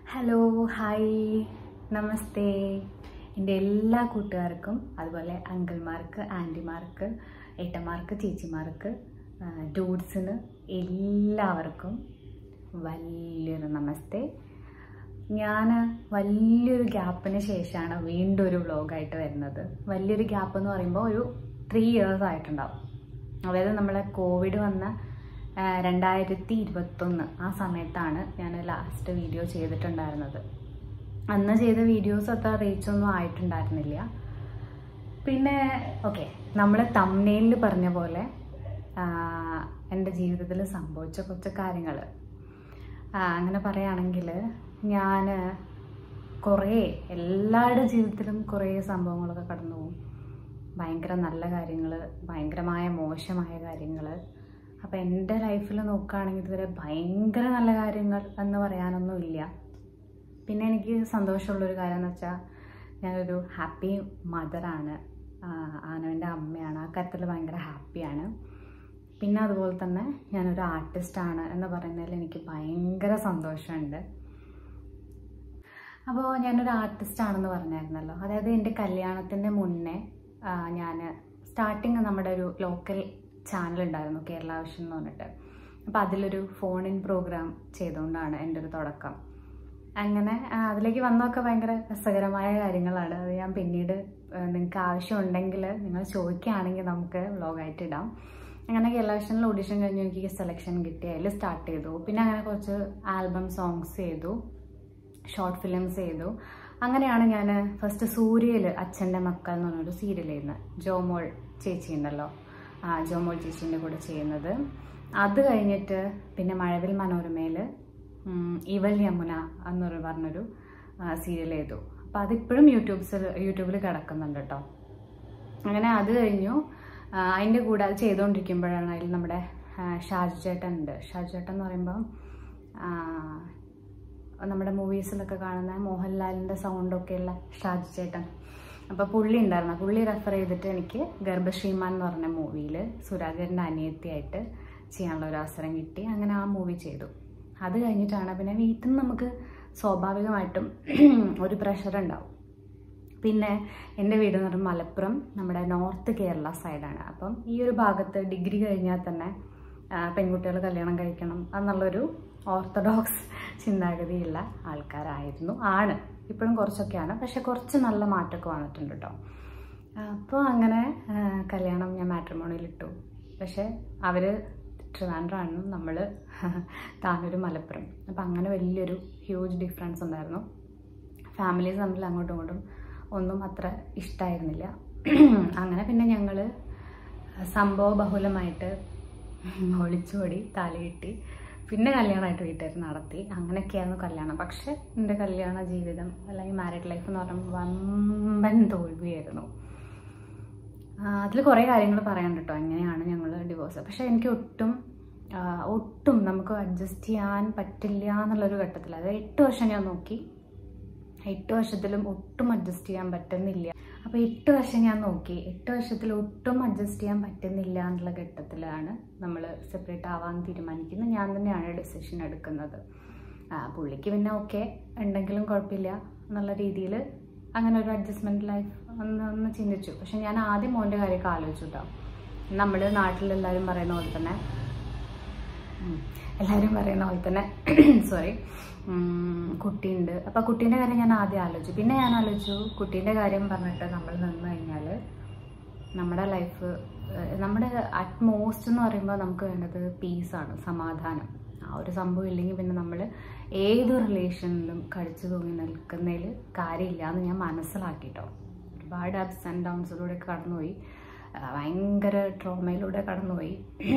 Hello hi നമസ്തേ എൻ്റെ എല്ലാ കൂട്ടുകാർക്കും അതുപോലെ അങ്കിൾമാർക്ക് ആൻറ്റിമാർക്ക് ഏട്ടന്മാർക്ക് ചേച്ചിമാർക്ക് ഡൂഡ്സിന് എല്ലാവർക്കും വലിയൊരു നമസ്തേ ഞാൻ വലിയൊരു ഗ്യാപ്പിന് ശേഷമാണ് വീണ്ടും ഒരു വ്ളോഗായിട്ട് വരുന്നത് വലിയൊരു ഗ്യാപ്പ് എന്ന് പറയുമ്പോൾ ഒരു ത്രീ ഇയേഴ്സ് ആയിട്ടുണ്ടാവും അതായത് നമ്മളെ കോവിഡ് വന്ന ആ, രണ്ടായിരത്തി ഇരുപത്തൊന്ന് ആ സമയത്താണ് ഞാൻ ലാസ്റ്റ് വീഡിയോ ചെയ്തിട്ടുണ്ടായിരുന്നത് അന്ന് ചെയ്ത വീഡിയോസ് അത്ര റീച്ചൊന്നും ആയിട്ടുണ്ടായിരുന്നില്ല പിന്നെ ഓക്കെ നമ്മൾ തമ്മനയിൽ പറഞ്ഞ പോലെ ആ, എൻ്റെ ജീവിതത്തിൽ സംഭവിച്ച കുറച്ച് കാര്യങ്ങൾ അങ്ങനെ പറയുകയാണെങ്കിൽ ഞാൻ കുറേ എല്ലാവരുടെ ജീവിതത്തിലും കുറേ സംഭവങ്ങളൊക്കെ കടന്നു പോകും ഭയങ്കര നല്ല കാര്യങ്ങൾ ഭയങ്കരമായ മോശമായ കാര്യങ്ങൾ അപ്പോൾ എൻ്റെ ലൈഫിൽ നോക്കുകയാണെങ്കിൽ ഇതുവരെ ഭയങ്കര നല്ല കാര്യങ്ങൾ എന്ന് പറയാനൊന്നുമില്ല പിന്നെ എനിക്ക് സന്തോഷമുള്ളൊരു കാര്യം എന്ന് വെച്ചാൽ ഞാനൊരു ഹാപ്പി മദറാണ് ആനവൻ്റെ അമ്മയാണ് ആ കാര്യത്തിൽ ഭയങ്കര ഹാപ്പിയാണ് പിന്നെ അതുപോലെ തന്നെ ഞാനൊരു ആർട്ടിസ്റ്റാണ് എന്ന് പറയുന്നതിൽ എനിക്ക് ഭയങ്കര സന്തോഷമുണ്ട് അപ്പോൾ ഞാനൊരു ആർട്ടിസ്റ്റ് ആണെന്ന് പറഞ്ഞായിരുന്നല്ലോ അതായത് എൻ്റെ കല്യാണത്തിൻ്റെ മുന്നേ ഞാൻ സ്റ്റാർട്ടിങ് നമ്മുടെ ഒരു ലോക്കൽ ചാനൽ ഉണ്ടായിരുന്നു കേരള വിഷൻ എന്ന് പറഞ്ഞിട്ട് അപ്പോൾ അതിലൊരു ഫോൺ ഇൻ പ്രോഗ്രാം ചെയ്തുകൊണ്ടാണ് എൻ്റെ ഒരു തുടക്കം അങ്ങനെ ആ, അതിലേക്ക് വന്നതൊക്കെ ഭയങ്കര രസകരമായ കാര്യങ്ങളാണ് അത് ഞാൻ പിന്നീട് നിങ്ങൾക്ക് ആവശ്യമുണ്ടെങ്കിൽ നിങ്ങൾ ചോദിക്കുകയാണെങ്കിൽ നമുക്ക് വ്ളോഗായിട്ട് ഇടാം അങ്ങനെ കേരള വിഷനിൽ ഓഡിഷൻ കഴിഞ്ഞ് എനിക്ക് സെലക്ഷൻ കിട്ടി അതിൽ സ്റ്റാർട്ട് ചെയ്തു പിന്നെ അങ്ങനെ കുറച്ച് ആൽബം സോങ്സ് ചെയ്തു ഷോർട്ട് ഫിലിംസ് ചെയ്തു അങ്ങനെയാണ് ഞാൻ ഫസ്റ്റ് സൂര്യയിൽ അച്ഛൻ്റെ മക്കൾ എന്ന് പറഞ്ഞൊരു സീരിയൽ ചെയ്യുന്നത് ജോമോൾ ചേച്ചി ഉണ്ടല്ലോ ആ ജോമോൾ ചേച്ചീൻ്റെ കൂടെ ചെയ്യുന്നത് അത് കഴിഞ്ഞിട്ട് പിന്നെ മഴവിൽ മനോരമയിൽ ഇവൽ യമുന എന്നൊരു പറഞ്ഞൊരു സീരിയൽ ചെയ്തു അപ്പോൾ അതിപ്പോഴും യൂട്യൂബ്സിൽ യൂട്യൂബിൽ കിടക്കുന്നുണ്ട് കേട്ടോ അങ്ങനെ അത് കഴിഞ്ഞു ആ, അതിൻ്റെ കൂടെ അത് ചെയ്തുകൊണ്ടിരിക്കുമ്പോഴാണ് അതിൽ നമ്മുടെ ആ, ഷാജു ചേട്ടൻ ഉണ്ട് ഷാജു ചേട്ടൻ എന്ന് പറയുമ്പം ആ, നമ്മുടെ മൂവീസിലൊക്കെ കാണുന്ന മോഹൻലാലിൻ്റെ സൗണ്ടൊക്കെയുള്ള ഷാജു ചേട്ടൻ അപ്പോൾ പുള്ളി ഉണ്ടായിരുന്നു പുള്ളി റെഫർ ചെയ്തിട്ട് എനിക്ക് ഗർഭശ്രീമാൻ എന്ന് പറഞ്ഞ മൂവിയിൽ സുരാജൻ്റെ അനിയത്തിയായിട്ട് ചെയ്യാനുള്ള ഒരു അവസരം കിട്ടി അങ്ങനെ ആ മൂവി ചെയ്തു അത് കഴിഞ്ഞിട്ടാണ് പിന്നെ വീട്ടിൽ നിന്ന് നമുക്ക് സ്വാഭാവികമായിട്ടും ഒരു പ്രഷർ ഉണ്ടാവും പിന്നെ എൻ്റെ വീട് എന്ന് പറയുമ്പോൾ മലപ്പുറം നമ്മുടെ നോർത്ത് കേരള സൈഡാണ് അപ്പം ഈ ഒരു ഭാഗത്ത് ഡിഗ്രി കഴിഞ്ഞാൽ തന്നെ പെൺകുട്ടികൾ കല്യാണം കഴിക്കണം എന്നുള്ളൊരു ഓർത്തഡോക്സ് ചിന്താഗതിയുള്ള ആൾക്കാരായിരുന്നു ആണ് ഇപ്പോഴും കുറച്ചൊക്കെയാണ് പക്ഷെ കുറച്ച് നല്ല മാറ്റമൊക്കെ വന്നിട്ടുണ്ട് കേട്ടോ അപ്പോൾ അങ്ങനെ ആ, കല്യാണം ഞാൻ മാട്രിമോണിയിലിട്ടു പക്ഷെ അവർ ട്രിവാൻഡ്രമാണ് നമ്മൾ താനൊരു മലപ്പുറം അപ്പം അങ്ങനെ വലിയൊരു ഹ്യൂജ് ഡിഫറൻസ് ഉണ്ടായിരുന്നു ഫാമിലീസ് തമ്മിൽ അങ്ങോട്ടും ഇങ്ങോട്ടും ഒന്നും അത്ര ഇഷ്ടമായിരുന്നില്ല അങ്ങനെ പിന്നെ ഞങ്ങൾ സംഭവ ബഹുലമായിട്ട് ഒളിച്ചോടി താലി പിന്നെ കല്യാണമായിട്ട് വീട്ടുകാർ നടത്തി അങ്ങനെയൊക്കെയായിരുന്നു കല്യാണം പക്ഷെ എൻ്റെ കല്യാണ ജീവിതം അല്ലെങ്കിൽ മാരീഡ് ലൈഫ് എന്ന് പറയുമ്പോൾ വമ്പൻ തോൽവിയായിരുന്നു അതിൽ കുറേ കാര്യങ്ങൾ പറയാൻ കേട്ടോ എങ്ങനെയാണ് ഞങ്ങൾ ഡിവോഴ്സ് പക്ഷെ എനിക്ക് ഒട്ടും ആ, ഒട്ടും നമുക്ക് അഡ്ജസ്റ്റ് ചെയ്യാൻ പറ്റില്ല എന്നുള്ളൊരു ഘട്ടത്തിൽ അതായത് എട്ട് വർഷം ഞാൻ നോക്കി എട്ട് വർഷത്തിലും ഒട്ടും അഡ്ജസ്റ്റ് ചെയ്യാൻ പറ്റുന്നില്ല അപ്പോൾ എട്ട് വർഷം ഞാൻ നോക്കി എട്ട് വർഷത്തിൽ ഒട്ടും അഡ്ജസ്റ്റ് ചെയ്യാൻ പറ്റുന്നില്ല എന്നുള്ള ഘട്ടത്തിലാണ് നമ്മൾ സെപ്പറേറ്റ് ആവാൻ തീരുമാനിക്കുന്നത് ഞാൻ തന്നെയാണ് ഡിസിഷൻ എടുക്കുന്നത് ആ, പുള്ളിക്ക് പിന്നെ ഓക്കെ ഉണ്ടെങ്കിലും കുഴപ്പമില്ല എന്നുള്ള രീതിയിൽ അങ്ങനെ ഒരു അഡ്ജസ്റ്റ്മെൻറ്റ് ലൈഫ് ഒന്ന് ഒന്ന് ചിന്തിച്ചു പക്ഷെ ഞാൻ ആദ്യം മോൻ്റെ കാര്യമൊക്കെ ആലോചിച്ചു കേട്ടോ നമ്മൾ നാട്ടിലെല്ലാവരും പറയുന്ന പോലെ തന്നെ ഉം. എല്ലാവരും പറയുന്ന പോലെ തന്നെ സോറി കുട്ടിയുണ്ട് അപ്പോൾ കുട്ടീൻ്റെ കാര്യം ഞാൻ ആദ്യം ആലോചിച്ചു പിന്നെ ഞാൻ ആലോചിച്ചു കുട്ടീൻ്റെ കാര്യം പറഞ്ഞിട്ട് നമ്മൾ നിന്ന് കഴിഞ്ഞാൽ നമ്മുടെ ലൈഫ് നമ്മുടെ അറ്റ്മോസ്റ്റ് എന്ന് പറയുമ്പോൾ നമുക്ക് വേണ്ടത് പീസാണ് സമാധാനം ആ ഒരു സംഭവം ഇല്ലെങ്കിൽ പിന്നെ നമ്മൾ ഏത് റിലേഷനിലും കടിച്ചു തൂങ്ങി നിൽക്കുന്നതിൽ കാര്യമില്ല എന്ന് ഞാൻ മനസ്സിലാക്കിട്ടോ ഒരുപാട് അപ്സ് ആൻഡ് ഡൗൺസിലൂടെ കടന്നുപോയി ആ, ഭയങ്കര ട്രോമയിലൂടെ കടന്നുപോയി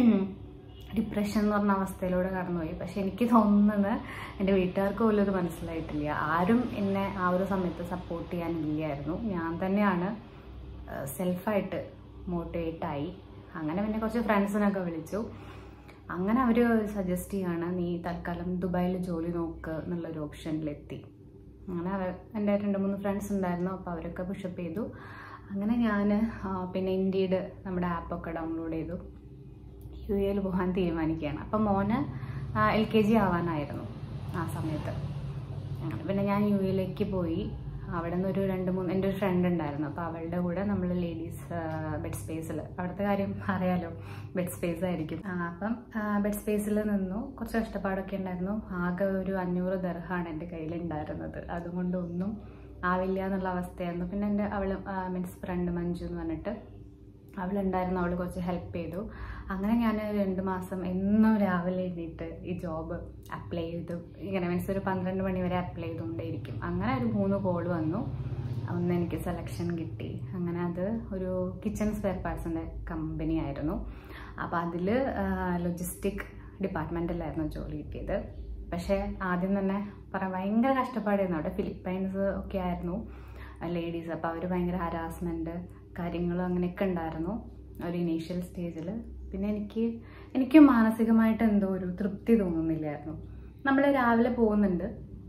ഡിപ്രഷൻ എന്ന് പറഞ്ഞ അവസ്ഥയിലൂടെ കടന്നുപോയി പക്ഷെ എനിക്ക് തോന്നുന്നത് എൻ്റെ വീട്ടുകാർക്ക് പോലും ഇത് മനസ്സിലായിട്ടില്ല ആരും എന്നെ ആ ഒരു സമയത്ത് സപ്പോർട്ട് ചെയ്യാനില്ലായിരുന്നു ഞാൻ തന്നെയാണ് സെൽഫായിട്ട് മോട്ടിവേറ്റായി അങ്ങനെ പിന്നെ കുറച്ച് ഫ്രണ്ട്സിനൊക്കെ വിളിച്ചു അങ്ങനെ അവർ സജസ്റ്റ് ചെയ്യാണ് നീ തൽക്കാലം ദുബായിൽ ജോലി നോക്ക് എന്നുള്ളൊരു ഓപ്ഷനിലെത്തി അങ്ങനെ അവർ എൻ്റെ രണ്ട് മൂന്ന് ഫ്രണ്ട്സ് ഉണ്ടായിരുന്നു അപ്പോൾ അവരൊക്കെ പുഷപ്പ് ചെയ്തു അങ്ങനെ ഞാൻ പിന്നെ ഇൻഡീഡ് നമ്മുടെ ആപ്പൊക്കെ ഡൗൺലോഡ് ചെയ്തു യു എയിൽ പോകാൻ തീരുമാനിക്കുകയാണ് അപ്പം മോന് എൽ കെ ജി ആവാനായിരുന്നു ആ സമയത്ത് അങ്ങനെ പിന്നെ ഞാൻ യു എയിലേക്ക് പോയി അവിടെ നിന്ന് ഒരു രണ്ട് മൂന്ന് എൻ്റെ ഒരു ഫ്രണ്ട് ഉണ്ടായിരുന്നു അപ്പോൾ അവളുടെ കൂടെ നമ്മൾ ലേഡീസ് ബെഡ് സ്പേസിൽ അവിടുത്തെ കാര്യം അറിയാലോ ബെഡ് സ്പേസ് ആയിരിക്കും ആ, അപ്പം ബെഡ് സ്പേസിൽ നിന്നു കുറച്ച് കഷ്ടപ്പാടൊക്കെ ഉണ്ടായിരുന്നു ആകെ ഒരു അഞ്ഞൂറ് ദർഹാണ് എൻ്റെ കയ്യിൽ ഉണ്ടായിരുന്നത് അതുകൊണ്ട് ഒന്നും ആവില്ല എന്നുള്ള അവസ്ഥയായിരുന്നു പിന്നെ എൻ്റെ അവൾ മീൻസ് ഫ്രണ്ട് മഞ്ജു എന്ന് പറഞ്ഞിട്ട് അവളുണ്ടായിരുന്നു അവൾ കുറച്ച് ഹെൽപ്പ് ചെയ്തു അങ്ങനെ ഞാൻ രണ്ട് മാസം എന്നും രാവിലെ എഴുന്നേറ്റ് ഈ ജോബ് അപ്ലൈ ചെയ്തു ഇങ്ങനെ മീൻസ് ഒരു പന്ത്രണ്ട് മണി വരെ അപ്ലൈ ചെയ്തുകൊണ്ടേയിരിക്കും അങ്ങനെ ഒരു മൂന്ന് കോൾ വന്നു ഒന്ന് എനിക്ക് സെലക്ഷൻ കിട്ടി അങ്ങനെ അത് ഒരു കിച്ചൺ സ്പെയർ പാർട്സിൻ്റെ കമ്പനി ആയിരുന്നു അപ്പോൾ അതിൽ ലൊജിസ്റ്റിക് ഡിപ്പാർട്ട്മെൻറ്റിലായിരുന്നു ജോലി കിട്ടിയത് പക്ഷേ ആദ്യം തന്നെ പറയാൻ ഭയങ്കര കഷ്ടപ്പാടായിരുന്നു അവിടെ ഫിലിപ്പൈൻസ് ഒക്കെ ആയിരുന്നു ലേഡീസ് അപ്പോൾ അവർ ഭയങ്കര ഹരാസ്മെൻറ്റ് കാര്യങ്ങളും അങ്ങനെയൊക്കെ ഉണ്ടായിരുന്നു ഒരു ഇനീഷ്യൽ സ്റ്റേജിൽ പിന്നെ എനിക്ക് എനിക്ക് മാനസികമായിട്ട് എന്തോ ഒരു തൃപ്തി തോന്നുന്നില്ലായിരുന്നു നമ്മൾ രാവിലെ പോകുന്നുണ്ട്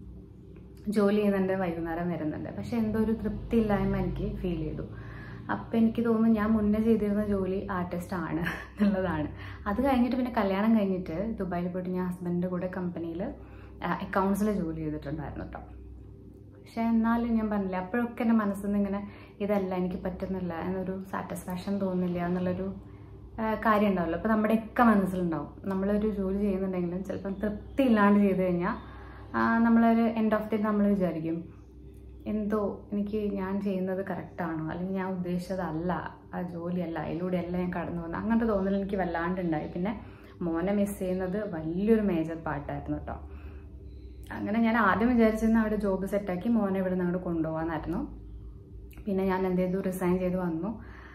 ജോലി ചെയ്യുന്നുണ്ട് വൈകുന്നേരം വരുന്നുണ്ട് പക്ഷെ എന്തോ ഒരു തൃപ്തി ഇല്ലായ്മ എനിക്ക് ഫീൽ ചെയ്തു അപ്പം എനിക്ക് തോന്നുന്നു ഞാൻ മുന്നേ ചെയ്തിരുന്ന ജോലി ആർട്ടിസ്റ്റ് ആണ് എന്നുള്ളതാണ് അത് കഴിഞ്ഞിട്ട് പിന്നെ കല്യാണം കഴിഞ്ഞിട്ട് ദുബായിൽ പോയിട്ട് ഞാൻ ഹസ്ബൻഡിൻ്റെ കൂടെ കമ്പനിയിൽ അക്കൗണ്ട്സിൽ ജോലി ചെയ്തിട്ടുണ്ടായിരുന്നു കേട്ടോ പക്ഷെ എന്നാലും ഞാൻ പറഞ്ഞില്ല അപ്പോഴൊക്കെ എൻ്റെ മനസ്സിൽ നിന്ന് ഇങ്ങനെ ഇതല്ല എനിക്ക് പറ്റുന്നില്ല എന്നൊരു സാറ്റിസ്ഫാക്ഷൻ തോന്നുന്നില്ല എന്നുള്ളൊരു ആ, കാര്യം ഉണ്ടാവല്ലോ അപ്പോൾ നമ്മുടെയൊക്കെ മനസ്സിലുണ്ടാവും നമ്മളൊരു ജോലി ചെയ്യുന്നുണ്ടെങ്കിലും ചിലപ്പം തൃപ്തി ഇല്ലാണ്ട് ചെയ്ത് കഴിഞ്ഞാൽ ആ, നമ്മളൊരു എൻഡ് ഓഫ് ദി നമ്മൾ വിചാരിക്കും എന്തോ എനിക്ക് ഞാൻ ചെയ്യുന്നത് കറക്റ്റാണോ അല്ലെങ്കിൽ ഞാൻ ഉദ്ദേശിച്ചതല്ല ആ ജോലിയല്ല അതിലൂടെയല്ല ഞാൻ കടന്നു പോകുന്നത് അങ്ങനത്തെ തോന്നൽ എനിക്ക് വല്ലാണ്ടുണ്ടായി പിന്നെ മോനെ മിസ് ചെയ്യുന്നത് വലിയൊരു മേജർ പാർട്ടായിരുന്നു കേട്ടോ അങ്ങനെ ഞാൻ ആദ്യം വിചാരിച്ചിരുന്ന അവിടെ ജോബ് സെറ്റാക്കി മോനെ ഇവിടെ നിന്ന് അങ്ങോട്ട് കൊണ്ടുപോകാനായിരുന്നു പിന്നെ ഞാൻ എന്ത് ചെയ്തു റിസൈൻ ചെയ്ത് വന്നു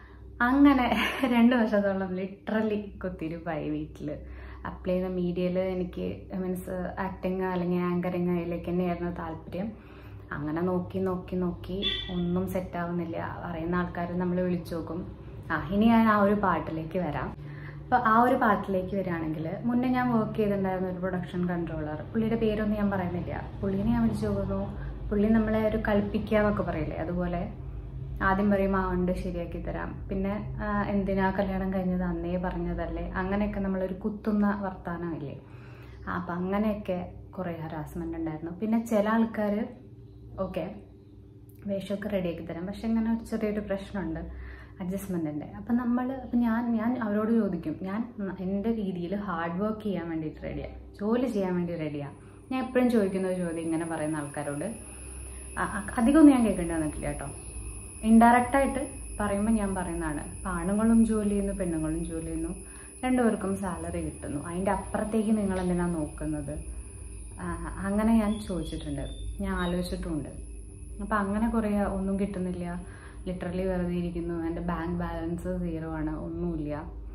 അങ്ങനെ രണ്ട് വർഷത്തോളം ലിറ്ററലി കുത്തിരിപ്പായി വീട്ടിൽ അപ്ലൈ ചെയ്യുന്ന മീഡിയയിൽ എനിക്ക് മീൻസ് ആക്ടിങ് അല്ലെങ്കിൽ ആങ്കറിങ് അതിലേക്ക് തന്നെയായിരുന്നു താല്പര്യം അങ്ങനെ നോക്കി നോക്കി നോക്കി ഒന്നും സെറ്റാവുന്നില്ല അറിയുന്ന ആൾക്കാർ നമ്മൾ വിളിച്ചു നോക്കും ആ ഇനി ഞാൻ ആ ഒരു പാട്ടിലേക്ക് വരാം അപ്പോൾ ആ ഒരു പാട്ടിലേക്ക് വരികയാണെങ്കിൽ മുന്നേ ഞാൻ വർക്ക് ചെയ്തിട്ടുണ്ടായിരുന്ന ഒരു പ്രൊഡക്ഷൻ കൺട്രോളർ പുള്ളിയുടെ പേരൊന്നും ഞാൻ പറയുന്നില്ല പുള്ളീനെ ഞാൻ വിളിച്ചു നോക്കുന്നു പുള്ളി നമ്മളെ ഒരു കളിപ്പിക്കുക എന്നൊക്കെ പറയില്ലേ അതുപോലെ ആദ്യം പറയും ആ ഉണ്ട് ശരിയാക്കി തരാം പിന്നെ ആ, എന്തിനാ കല്യാണം കഴിഞ്ഞത് അന്നേ പറഞ്ഞതല്ലേ അങ്ങനെയൊക്കെ നമ്മളൊരു കുത്തുന്ന വർത്താനമില്ലേ അപ്പം അങ്ങനെയൊക്കെ കുറേ ഹറാസ്മെൻ്റ് ഉണ്ടായിരുന്നു പിന്നെ ചില ആൾക്കാർ ഓക്കെ വേഷമൊക്കെ റെഡിയാക്കി തരാം പക്ഷെ ഇങ്ങനെ ഒരു ചെറിയൊരു പ്രശ്നമുണ്ട് അഡ്ജസ്റ്റ്മെൻറ്റിൻ്റെ അപ്പം നമ്മൾ അപ്പം ഞാൻ ഞാൻ അവരോട് ചോദിക്കും ഞാൻ ന- എൻ്റെ രീതിയിൽ ഹാർഡ് വർക്ക് ചെയ്യാൻ വേണ്ടിയിട്ട് റെഡിയാണ് ജോലി ചെയ്യാൻ വേണ്ടി റെഡിയാണ് ഞാൻ എപ്പോഴും ചോദിക്കുന്ന ഒരു ചോദ്യം ഇങ്ങനെ പറയുന്ന ആൾക്കാരോട് അ- അ- അധികമൊന്നും ഞാൻ കേൾക്കേണ്ടി വന്നിട്ടില്ല കേട്ടോ ഇൻഡയറക്റ്റായിട്ട് പറയുമ്പോൾ ഞാൻ പറയുന്നതാണ് ഇപ്പം ആണുങ്ങളും ജോലി ചെയ്യുന്നു പെണ്ണുങ്ങളും ജോലി ചെയ്യുന്നു രണ്ടുപേർക്കും സാലറി കിട്ടുന്നു അതിൻ്റെ അപ്പുറത്തേക്ക് നിങ്ങൾ എന്തിനാ നോക്കുന്നത് ആ, അങ്ങനെ ഞാൻ ചോദിച്ചിട്ടുണ്ട് ഞാൻ ആലോചിച്ചിട്ടുമുണ്ട് അപ്പം അങ്ങനെ കുറേ ഒന്നും കിട്ടുന്നില്ല ലിറ്ററലി വെറുതെ ഇരിക്കുന്നു എൻ്റെ ബാങ്ക് ബാലൻസ് സീറോ ആണ് ഒന്നുമില്ല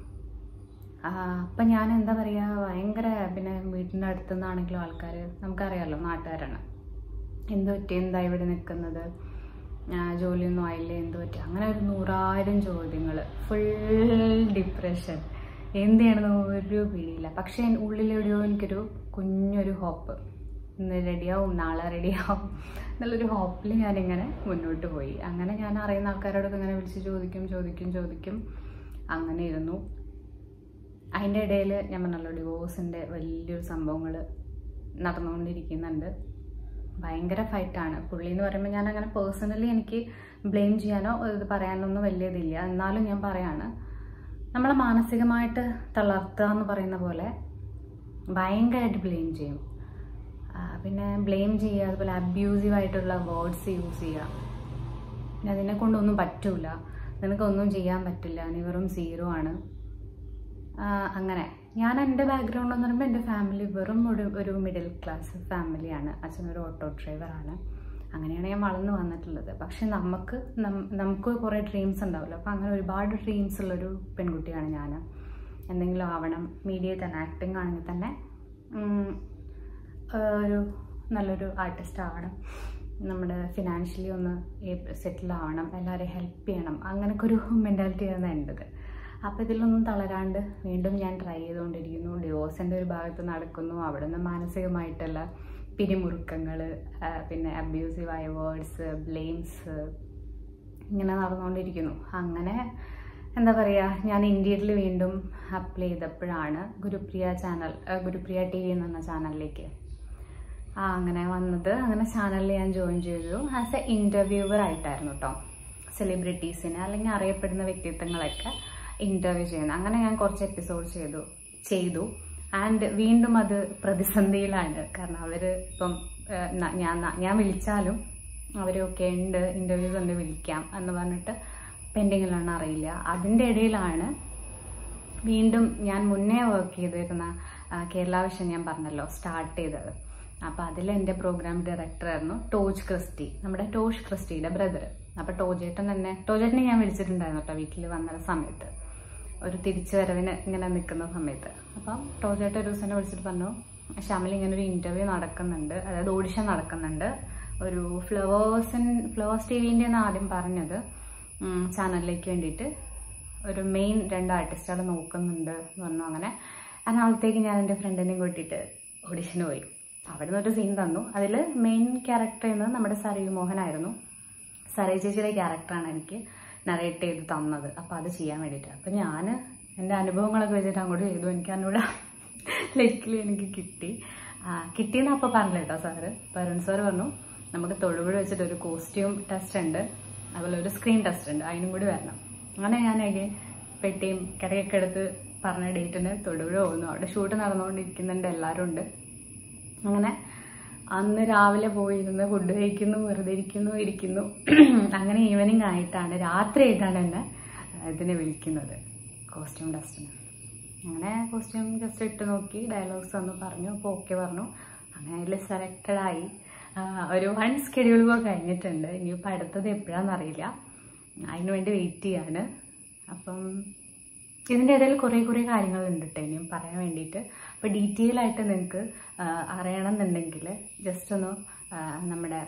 ആ, അപ്പം ഞാൻ എന്താ പറയുക ഭയങ്കര പിന്നെ വീട്ടിൻ്റെ അടുത്തു നിന്നാണെങ്കിലും ആൾക്കാർ നമുക്കറിയാമല്ലോ നാട്ടുകാരാണ് എന്ത് പറ്റി എന്താ ഇവിടെ നിൽക്കുന്നത് ആ, ജോലിയൊന്നും ആയില്ലേ എന്ത് പറ്റി അങ്ങനെ ഒരു നൂറായിരം ചോദ്യങ്ങൾ ഫുൾ ഡിപ്രഷൻ എന്ത് ചെയ്യണമെന്ന് ഒരു പിടിയില്ല പക്ഷേ എൻ- ഉള്ളിലെവിടെയോ എനിക്കൊരു കുഞ്ഞൊരു ഹോപ്പ് ഇന്ന് റെഡിയാവും നാളെ റെഡിയാവും എന്നുള്ളൊരു ഹോപ്പിൽ ഞാനിങ്ങനെ മുന്നോട്ട് പോയി അങ്ങനെ ഞാൻ അറിയുന്ന ആൾക്കാരോടൊക്കെ ഇങ്ങനെ വിളിച്ച് ചോദിക്കും ചോദിക്കും ചോദിക്കും അങ്ങനെ ഇരുന്നു അതിൻ്റെ ഇടയിൽ ഞാൻ പറഞ്ഞല്ലോ ഡിവോഴ്സിൻ്റെ വലിയൊരു സംഭവങ്ങൾ നടന്നുകൊണ്ടിരിക്കുന്നുണ്ട് ഭയങ്കര ഫൈറ്റാണ് പുള്ളി എന്ന് പറയുമ്പോൾ ഞാൻ അങ്ങനെ പേഴ്സണലി എനിക്ക് ബ്ലെയിം ചെയ്യാനോ ഇത് പറയാനൊന്നും വലിയ ഇതില്ല എന്നാലും ഞാൻ പറയാണ് നമ്മളെ മാനസികമായിട്ട് തളർത്തുക എന്ന് പറയുന്ന പോലെ ഭയങ്കരമായിട്ട് ബ്ലെയിം ചെയ്യും ആ, പിന്നെ ബ്ലെയിം ചെയ്യുക അതുപോലെ അബ്യൂസീവ് ആയിട്ടുള്ള വേർഡ്സ് യൂസ് ചെയ്യുക പിന്നെ അതിനെ കൊണ്ടൊന്നും പറ്റൂല നിനക്കൊന്നും ചെയ്യാൻ പറ്റില്ല നീ വെറും സീറോ ആണ് ആ, അങ്ങനെ ഞാൻ എൻ്റെ ബാക്ക്ഗ്രൗണ്ട് എന്ന് പറയുമ്പോൾ എൻ്റെ ഫാമിലി വെറും ഒരു ഒരു മിഡിൽ ക്ലാസ് ഫാമിലിയാണ് അച്ഛനൊരു ഓട്ടോ ഡ്രൈവറാണ് അങ്ങനെയാണ് ഞാൻ വളർന്നു വന്നിട്ടുള്ളത് പക്ഷെ നമുക്ക് നം- നമുക്ക് കുറേ ഡ്രീംസ് ഉണ്ടാവുമല്ലോ അപ്പോൾ അങ്ങനെ ഒരുപാട് ഡ്രീംസ് ഉള്ളൊരു പെൺകുട്ടിയാണ് ഞാൻ എന്തെങ്കിലും ആവണം മീഡിയയിൽ തന്നെ ആക്ടിങ് ആണെങ്കിൽ തന്നെ ഉം, ആ, ഒരു നല്ലൊരു ആർട്ടിസ്റ്റ് ആവണം നമ്മുടെ ഫിനാൻഷ്യലി ഒന്ന് സെറ്റിൽ ആവണം എല്ലാവരെയും ഹെൽപ്പ് ചെയ്യണം അങ്ങനെയൊക്കെ ഒരു മെൻറ്റാലിറ്റിയാണ് എൻ്റെത് അപ്പോൾ ഇതിലൊന്നും തളരാണ്ട് വീണ്ടും ഞാൻ ട്രൈ ചെയ്തുകൊണ്ടിരിക്കുന്നു ഡിവോഴ്സിൻ്റെ ഒരു ഭാഗത്ത് നടക്കുന്നു അവിടെ നിന്ന് മാനസികമായിട്ടുള്ള പിരിമുറുക്കങ്ങൾ പിന്നെ അബ്യൂസീവായ വേർഡ്സ് ബ്ലെയിംസ് ഇങ്ങനെ നടന്നുകൊണ്ടിരിക്കുന്നു അങ്ങനെ എന്താ പറയുക ഞാൻ ഇന്ത്യയിൽ വീണ്ടും അപ്ലൈ ചെയ്തപ്പോഴാണ് Gurupriya channel Gurupriya T V എന്ന് പറഞ്ഞ ചാനലിലേക്ക് ആ അങ്ങനെ വന്നത് അങ്ങനെ ചാനലിൽ ഞാൻ ജോയിൻ ചെയ്തു ആസ് എ ഇൻ്റർവ്യൂവർ ആയിട്ടായിരുന്നു കേട്ടോ സെലിബ്രിറ്റീസിനെ അല്ലെങ്കിൽ അറിയപ്പെടുന്ന വ്യക്തിത്വങ്ങളൊക്കെ ഇൻ്റർവ്യൂ ചെയ്യുന്നത് അങ്ങനെ ഞാൻ കുറച്ച് എപ്പിസോഡ് ചെയ്തു ചെയ്തു ആൻഡ് വീണ്ടും അത് പ്രതിസന്ധിയിലാണ് കാരണം അവർ ഇപ്പം ഏഹ്, ന- ഞാൻ ഞാൻ വിളിച്ചാലും അവരൊക്കെ ഉണ്ട് ഇൻ്റർവ്യൂ തന്നെ വിളിക്കാം എന്ന് പറഞ്ഞിട്ട് പെൻഡിങ്ങിലാണ് അറിയില്ല അതിൻ്റെ ഇടയിലാണ് വീണ്ടും ഞാൻ മുന്നേ വർക്ക് ചെയ്തിരുന്ന ആ, കേരള വിഷൻ ഞാൻ പറഞ്ഞല്ലോ സ്റ്റാർട്ട് ചെയ്തത് അപ്പോൾ അതിൽ എൻ്റെ പ്രോഗ്രാം ഡയറക്ടറായിരുന്നു ടോജ് ക്രിസ്റ്റി നമ്മുടെ ടോഷ് ക്രിസ്റ്റിയുടെ ബ്രദർ അപ്പോൾ ടോജേട്ടൻ തന്നെ ടോജേട്ടനെ ഞാൻ വിളിച്ചിട്ടുണ്ടായിരുന്നു കേട്ടോ വീട്ടിൽ വന്ന സമയത്ത് ഒരു തിരിച്ചു വരവിന് ഇങ്ങനെ നിൽക്കുന്ന സമയത്ത് അപ്പം ടോജേട്ടൻ ഒരു ദിവസം എന്നെ വിളിച്ചിട്ട് പറഞ്ഞു ഷാമിൽ ഇങ്ങനെ ഒരു ഇൻ്റർവ്യൂ നടക്കുന്നുണ്ട് അതായത് ഓഡിഷൻ നടക്കുന്നുണ്ട് ഒരു ഫ്ലവേഴ്സ് ഫ്ലവേഴ്സ് ടി വിൻ്റെ ആദ്യം പറഞ്ഞത് ചാനലിലേക്ക് വേണ്ടിയിട്ട് ഒരു മെയിൻ രണ്ട് ആർട്ടിസ്റ്റുകൾ നോക്കുന്നുണ്ട് എന്ന് പറഞ്ഞു അങ്ങനെ അതിനകത്തേക്ക് ഞാൻ എൻ്റെ ഫ്രണ്ടിനെയും കൂട്ടിയിട്ട് ഓഡിഷന് പോയി അവിടെ നിന്നൊരു സീൻ തന്നു അതിൽ മെയിൻ ക്യാരക്ടർ ചെയ്യുന്നത് നമ്മുടെ സരയു മോഹനായിരുന്നു സരയ ചേച്ചിയുടെ ക്യാരക്ടറാണ് എനിക്ക് നറേറ്റ് ചെയ്ത് തന്നത് അപ്പോൾ അത് ചെയ്യാൻ വേണ്ടിയിട്ട് അപ്പം ഞാൻ എൻ്റെ അനുഭവങ്ങളൊക്കെ വെച്ചിട്ട് അങ്ങോട്ട് ചെയ്തു എനിക്ക് അതിനോട് ലക്കിൽ എനിക്ക് കിട്ടി ആ, കിട്ടിയെന്ന് അപ്പോൾ പറഞ്ഞില്ല കേട്ടോ സാറ് വരുൺ സാർ പറഞ്ഞു നമുക്ക് തൊടുപുഴ വെച്ചിട്ട് ഒരു കോസ്റ്റ്യൂം ടെസ്റ്റ് ഉണ്ട് അതുപോലെ ഒരു സ്ക്രീൻ ടെസ്റ്റ് ഉണ്ട് അതിനും കൂടി വരണം അങ്ങനെ ഞാൻ again പെട്ടിയും കടയൊക്കെ എടുത്ത് പറഞ്ഞ ഡേറ്റിന് തൊടുപുഴ പോകുന്നു അവിടെ ഷൂട്ട് നടന്നുകൊണ്ടിരിക്കുന്നുണ്ട് എല്ലാവരും ഉണ്ട് അങ്ങനെ അന്ന് രാവിലെ പോയിരുന്ന് ഫുഡ് കഴിക്കുന്നു വെറുതെ ഇരിക്കുന്നു ഇരിക്കുന്നു അങ്ങനെ ഈവനിങ് ആയിട്ടാണ് രാത്രി ആയിട്ടാണ് എന്നെ ഇതിനെ വിളിക്കുന്നത് കോസ്റ്റ്യൂം ടെസ്റ്റിന് അങ്ങനെ കോസ്റ്റ്യൂം ടെസ്റ്റ് ഇട്ട് നോക്കി ഡയലോഗ്സ് ഒന്ന് പറഞ്ഞു അപ്പോൾ ഓക്കെ പറഞ്ഞു അങ്ങനെ അതിൽ സെലക്റ്റഡ് ആയി ആ, ഒരു വൺ സ്കെഡ്യൂൾ ഇപ്പോൾ കഴിഞ്ഞിട്ടുണ്ട് ഇനിയിപ്പോൾ അടുത്തത് എപ്പോഴാണെന്ന് അറിയില്ല അതിന് വേണ്ടി വെയിറ്റ് ചെയ്യാണ് അപ്പം ഇതിൻ്റെ ഇടയിൽ കുറേ കുറേ കാര്യങ്ങളുണ്ട് കേട്ടോ ഇനിയും പറയാൻ വേണ്ടിയിട്ട് അപ്പോൾ ഡീറ്റെയിൽ ആയിട്ട് നിങ്ങൾക്ക് അറിയണം എന്നുണ്ടെങ്കിൽ ജസ്റ്റ് ഒന്ന് ആ, നമ്മുടെ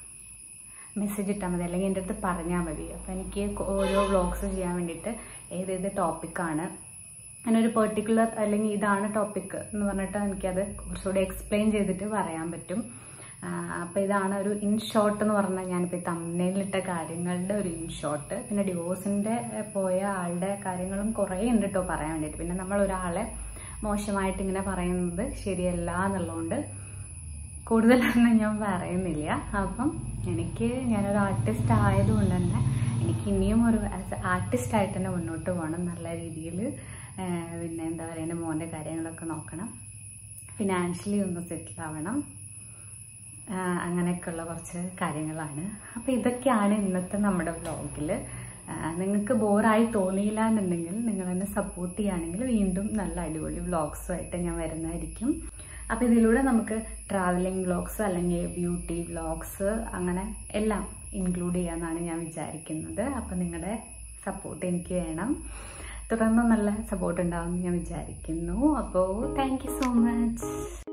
മെസ്സേജ് ഇട്ടാൽ മതി അല്ലെങ്കിൽ എൻ്റെ അടുത്ത് പറഞ്ഞാൽ മതി അപ്പോൾ എനിക്ക് ഓരോ വ്ളോഗ്സ് ചെയ്യാൻ വേണ്ടിയിട്ട് ഏതേത് ടോപ്പിക്കാണ് അങ്ങനെ ഒരു പെർട്ടിക്കുലർ അല്ലെങ്കിൽ ഇതാണ് ടോപ്പിക് എന്ന് പറഞ്ഞിട്ട് എനിക്കത് കുറച്ചുകൂടി എക്സ്പ്ലെയിൻ ചെയ്തിട്ട് പറയാൻ പറ്റും അപ്പോൾ ഇതാണ് ഒരു ഇൻ ഷോർട്ട് എന്ന് പറഞ്ഞാൽ ഞാനിപ്പോൾ തമ്മനയിലിട്ട കാര്യങ്ങളുടെ ഒരു ഇൻ ഷോർട്ട് പിന്നെ ഡിവോഴ്സിൻ്റെ പോയ ആളുടെ കാര്യങ്ങളും കുറേ ഉണ്ട് കേട്ടോ പറയാൻ വേണ്ടിയിട്ട് പിന്നെ നമ്മൾ ഒരാളെ മോശമായിട്ട് ഇങ്ങനെ പറയുന്നത് ശരിയല്ല എന്നുള്ളതുകൊണ്ട് കൂടുതലൊന്നും ഞാൻ പറയുന്നില്ല അപ്പം എനിക്ക് ഞാനൊരു ആർട്ടിസ്റ്റ് ആയതുകൊണ്ട് തന്നെ എനിക്ക് ഇനിയും ഒരു ആസ് ആർട്ടിസ്റ്റ് ആയിട്ട് തന്നെ മുന്നോട്ട് പോകണം നല്ല രീതിയിൽ പിന്നെ എന്താ പറയുക എൻ്റെ മോൻ്റെ കാര്യങ്ങളൊക്കെ നോക്കണം ഫിനാൻഷ്യലി ഒന്ന് സെറ്റിൽ ആവണം ആ, അങ്ങനെയൊക്കെയുള്ള കുറച്ച് കാര്യങ്ങളാണ് അപ്പോൾ ഇതൊക്കെയാണ് ഇന്നത്തെ നമ്മുടെ വ്ലോഗിൽ നിങ്ങൾക്ക് ബോറായി തോന്നിയില്ല എന്നുണ്ടെങ്കിൽ നിങ്ങൾ എന്നെ സപ്പോർട്ട് ചെയ്യുകയാണെങ്കിൽ വീണ്ടും നല്ല അടിപൊളി വ്ളോഗ്സുമായിട്ട് ഞാൻ വരുന്നതായിരിക്കും അപ്പോൾ ഇതിലൂടെ നമുക്ക് ട്രാവലിംഗ് വ്ളോഗ്സ് അല്ലെങ്കിൽ ബ്യൂട്ടി വ്ളോഗ്സ് അങ്ങനെ എല്ലാം ഇൻക്ലൂഡ് ചെയ്യാമെന്നാണ് ഞാൻ വിചാരിക്കുന്നത് അപ്പോൾ നിങ്ങളുടെ സപ്പോർട്ട് എനിക്ക് വേണം തുടർന്ന് നല്ല സപ്പോർട്ട് ഉണ്ടാവുമെന്ന് ഞാൻ വിചാരിക്കുന്നു അപ്പോൾ താങ്ക് യു സോ മച്ച്